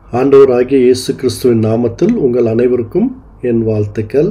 ஆண்டவராகிய இயேசு கிறிஸ்துவின் நாமத்தில் உங்கள் அனைவருக்கும் என் வாழ்த்துக்கள்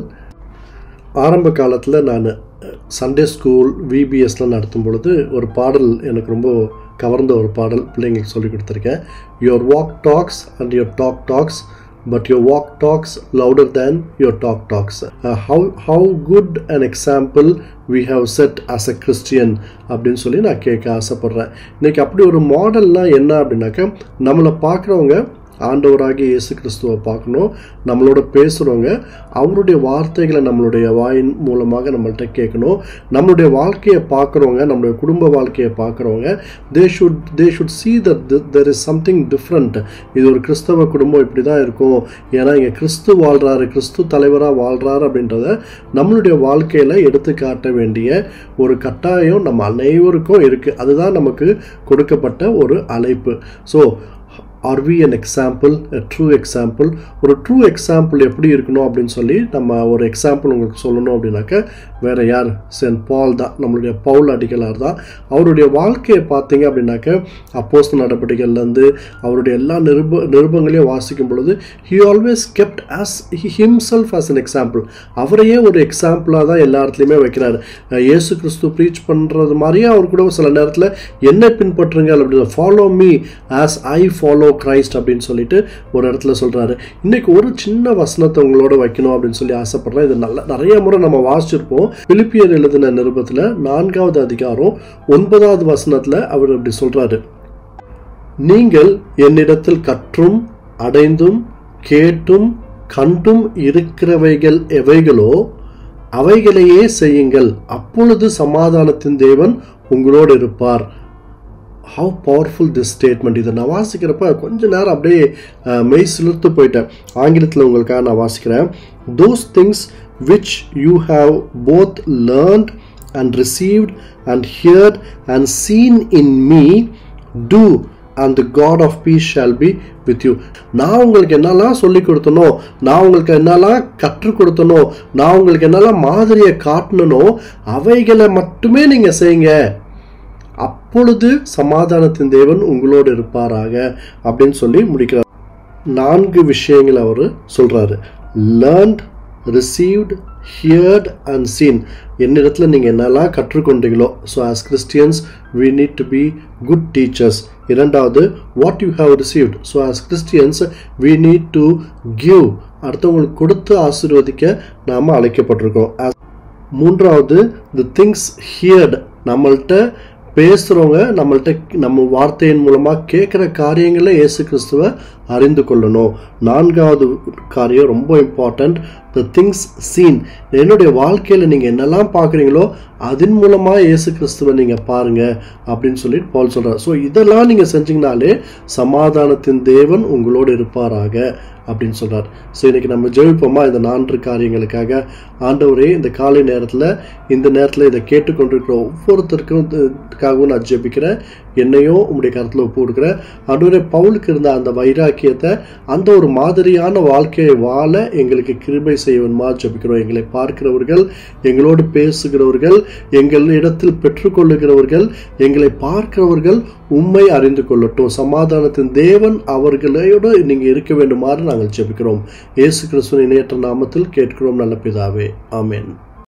ஆரம்ப காலத்தில் நான் சண்டே ஸ்கூல் விபிஎஸ்லாம் நடத்தும் பொழுது ஒரு பாடல் எனக்கு ரொம்ப கவர்ந்த ஒரு பாடல் பிள்ளைங்களுக்கு சொல்லி கொடுத்துருக்கேன் your walk talks and your talk talks but your walk talks louder than your talk talks how how good an example we have set as a Christian அப்படின்னு சொல்லி நான் கேட்க ஆசைப்பட்றேன் இன்றைக்கி அப்படி ஒரு மாடல்லாம் என்ன அப்படின்னாக்கா நம்மளை பார்க்குறவங்க ஆண்டவராகிய இயேசு கிறிஸ்துவை பார்க்கணும் நம்மளோட பேசுகிறவங்க அவருடைய வார்த்தைகளை நம்மளுடைய வாயின் மூலமாக நம்மள்கிட்ட கேட்கணும் நம்மளுடைய வாழ்க்கையை பார்க்குறவங்க நம்மளுடைய குடும்ப வாழ்க்கையை பார்க்குறவங்க they should they should see that there is something different இது ஒரு கிறிஸ்தவ குடும்பம் இப்படி தான் இருக்கும் ஏன்னா இங்கே கிறிஸ்து வாழ்கிறாரு கிறிஸ்து தலைவராக வாழ்கிறாரு அப்படின்றத நம்மளுடைய வாழ்க்கையில் எடுத்து காட்ட வேண்டிய ஒரு கட்டாயம் நம்ம அனைவருக்கும் இருக்குது அதுதான் நமக்கு கொடுக்கப்பட்ட ஒரு அழைப்பு so are we an example true example ஒரு ட்ரூ எக்ஸாம்பிள் எப்படி இருக்கணும் அப்படின்னு சொல்லி நம்ம ஒரு எக்ஸாம்பிள் உங்களுக்கு சொல்லணும் அப்படின்னாக்க வேற யார் சென்ட் பால் தான் நம்மளுடைய பவுல் அடிகளார் தான் அவருடைய வாழ்க்கையை பார்த்தீங்க அப்படின்னாக்க அப்போஸ் நடவடிக்கைகள்லேருந்து அவருடைய எல்லா நிருப நிருபங்களையும் வாசிக்கும் பொழுது he always kept as himself as an example அவரையே ஒரு எக்ஸாம்பிளாக தான் எல்லா இடத்துலையுமே வைக்கிறாரு இயேசு கிறிஸ்து ப்ரீச் பண்ணுறது மாதிரியே அவர் கூட சில நேரத்தில் என்ன பின்பற்றுங்க அப்படின்னு follow me as I follow Christ அப்படின்னு சொல்லிட்டு ஒரு இடத்துல சொல்கிறாரு இன்னைக்கு ஒரு சின்ன வசனத்தை உங்களோட வைக்கணும் அப்படின்னு சொல்லி ஆசைப்படுறேன் இது நல்ல நிறைய முறை நம்ம வாசிச்சிருப்போம் பிலிப்பியர் எழுதின நிருபத்தில் நான்காவது அதிகாரம் ஒன்பதாவது வசனத்தில் அவர் இப்படி சொல்கிறாரு நீங்கள் என்னிடத்தில் கற்றும் அடைந்தும் கேட்டும் கண்டும் இருக்கிறவைகள் எவைகளோ அவைகளையே செய்யுங்கள் அப்பொழுது சமாதானத்தின் தேவன் உங்களோடு இருப்பார் ஹவு பவர்ஃபுல் திஸ் ஸ்டேட்மெண்ட் இதை நான் வாசிக்கிறப்ப கொஞ்ச நேரம் அப்படியே மெய் சிலிர்த்து போயிட்டேன் ஆங்கிலத்தில் உங்களுக்காக நான் வாசிக்கிறேன் those things which you have both learned and received and heard and seen in me do and the God of peace shall be with you நான் உங்களுக்கு என்னெல்லாம் சொல்லி கொடுத்தனோ நான் உங்களுக்கு என்னெல்லாம் கற்றுக் கொடுத்தனோ நான் உங்களுக்கு என்னெல்லாம் மாதிரியை காட்டணுனோ அவைகளை மட்டுமே நீங்கள் செய்யுங்க அப்பொழுது சமாதானத்தின் தேவன் உங்களோடு இருப்பாராக அப்படின்னு சொல்லி முடிக்கிறார் நான்கு விஷயங்கள் அவர் சொல்றாரு learned received heard and seen என்னிடத்துல நீங்கள் என்னெல்லாம் கற்றுக்கொண்டீங்களோ so as Christians we need to be good teachers இரண்டாவது what you have received so as Christians we need to give அடுத்தவங்களுக்கு கொடுத்து ஆசீர்வதிக்க நாம் அழைக்கப்பட்டிருக்கோம் மூன்றாவது தி திங்ஸ் ஹியர்ட் நம்மள்கிட்ட பேசுகிறவங்க நம்மள்கிட்ட நம்ம வார்த்தையின் மூலமாக கேட்குற காரியங்களை இயேசு கிறிஸ்துவை அறிந்து கொள்ளணும் நான்காவது காரியம் ரொம்ப இம்பார்ட்டண்ட் த திங்ஸ் சீன் என்னுடைய வாழ்க்கையில் நீங்கள் என்னெல்லாம் பார்க்குறீங்களோ அதன் மூலமாக இயேசு கிறிஸ்துவை நீங்கள் பாருங்கள் அப்படின்னு சொல்லிட்டு பால் சொல்கிறார் ஸோ இதெல்லாம் நீங்கள் செஞ்சீங்கனாலே சமாதானத்தின் தேவன் உங்களோடு இருப்பாராக அப்படின்னு சொல்கிறார் ஸோ இன்றைக்கி நம்ம ஜெயிப்போமா இந்த நான்கு காரியங்களுக்காக ஆண்டவரே இந்த காலை நேரத்தில் இந்த நேரத்தில் இதை கேட்டுக்கொண்டிருக்கிற ஒவ்வொருத்தருக்கும் நான் ஜெபிக்கிறேன் என்னையும் உங்களுடைய கருத்தில் ஒப்பு கொடுக்குறேன் ஆண்டவரே பவுலுக்கு இருந்த அந்த வைராக்கியத்தை அந்த ஒரு மாதிரியான வாழ்க்கையை வாழ எங்களுக்கு கிருபை செய்வன்மா ஜபிக்கிறோம் எங்களை பார்க்கிறவர்கள் எங்களோடு பேசுகிறவர்கள் எங்கள் இடத்தில் பெற்றுக்கொள்ளுகிறவர்கள் எங்களை பார்க்கிறவர்கள் உண்மை அறிந்து கொள்ளட்டும் சமாதானத்தின் தேவன் அவர்களோடு நீங்கள் இருக்க வேண்டுமாறு நாங்கள் ஜெபிக்கிறோம் இயேசு கிறிஸ்துவின் இணையற்ற நாமத்தில் கேட்கிறோம் நல்ல பிதாவே ஆமேன்